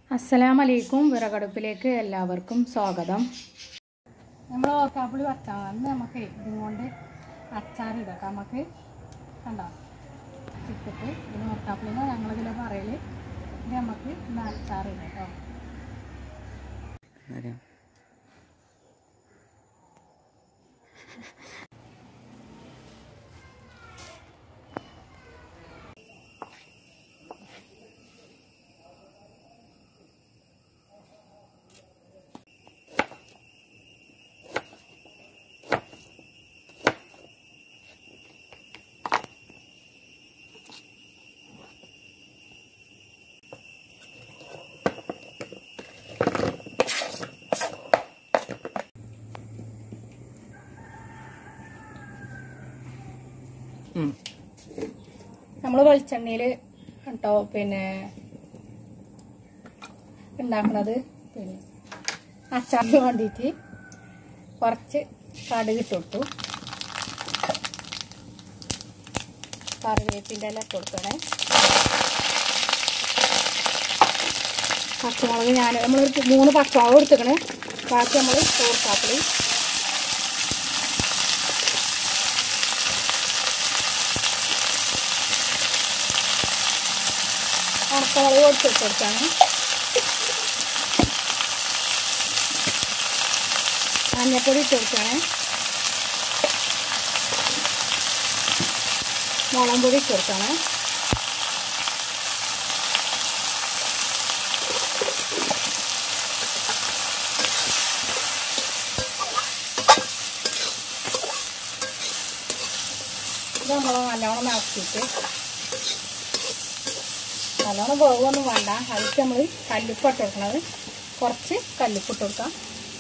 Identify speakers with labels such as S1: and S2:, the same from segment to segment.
S1: അസ്സലാമലൈക്കും വിറകടുപ്പിലേക്ക് എല്ലാവർക്കും സ്വാഗതം നമ്മൾ ഓർക്കാപ്പുളി വച്ചാൽ അന്ന് നമുക്ക് ഇതും കൊണ്ട് അച്ചാറിടാം നമുക്ക് കണ്ടോ ചിത്തിട്ട് ഇതിന് ഓർക്കാപ്പുളിന്ന് ഞങ്ങളിതിൽ പറയൽ ഇത് നമുക്ക് ഇന്ന് അച്ചാറിടാം കേട്ടോ നമ്മൾ വെളിച്ചെണ്ണയിൽ കേട്ടോ പിന്നെ ഉണ്ടാക്കുന്നത് പിന്നെ അച്ചാറിന് വേണ്ടിയിട്ട് കുറച്ച് കടുക് ഇട്ട് കൊടുത്തു കറിവേപ്പിൻ്റെ ഇല ഇട്ട് കൊടുക്കണേ പച്ചമുളക് ഞാൻ നമ്മളൊരു മൂന്ന് പച്ചമുളക് എടുത്തുക്കണേ ബാക്കി നമ്മൾ ചോർക്കാപ്പിളി ഉണക്കമുളക് പൊടിച്ചിട്ട് കൊടുക്കാണ് മഞ്ഞപ്പൊടി ഇട്ട് കൊടുക്കാണ് മുളക് പൊടി ഇട്ട് കൊടുക്കാണ് ഇത് നമ്മൾ നല്ലോണം നടത്തിയിട്ട് നല്ലോണം വേവൊന്നും വേണ്ട അതിലേക്ക് നമ്മൾ കല്ലുപ്പ് ഇട്ട് കൊടുക്കണത് കുറച്ച് കല്ലുപ്പ് ഇട്ട് കൊടുക്കാം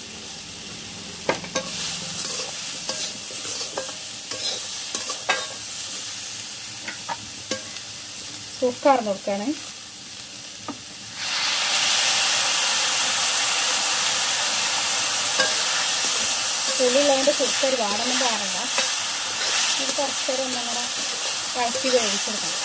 S1: സുക്കാർന്ന് കൊടുക്കുകയാണ് പുളിയുള്ളതിൻ്റെ സുക്ക ഒരുപാടൊന്നും പാറണ്ട ഇത് കുറച്ച് നേരം ഒന്നും കൂടെ വഴറ്റി വേവിച്ചെടുക്കണം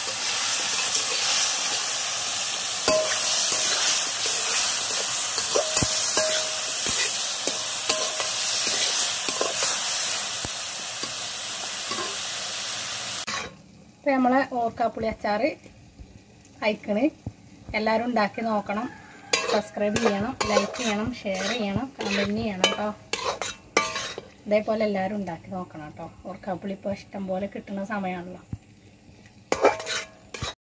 S1: ഇപ്പം നമ്മളെ ഓർക്കാപ്പുളി അച്ചാർ അയക്കണ് എല്ലാവരും ഉണ്ടാക്കി നോക്കണം സബ്സ്ക്രൈബ് ചെയ്യണം ലൈക്ക് ചെയ്യണം ഷെയർ ചെയ്യണം കമൻറ്റ് ചെയ്യണം കേട്ടോ ഇതേപോലെ എല്ലാവരും ഉണ്ടാക്കി നോക്കണം കേട്ടോ ഓർക്കാപ്പുളി ഇപ്പോൾ ഇഷ്ടം പോലെ കിട്ടുന്ന സമയമാണല്ലോ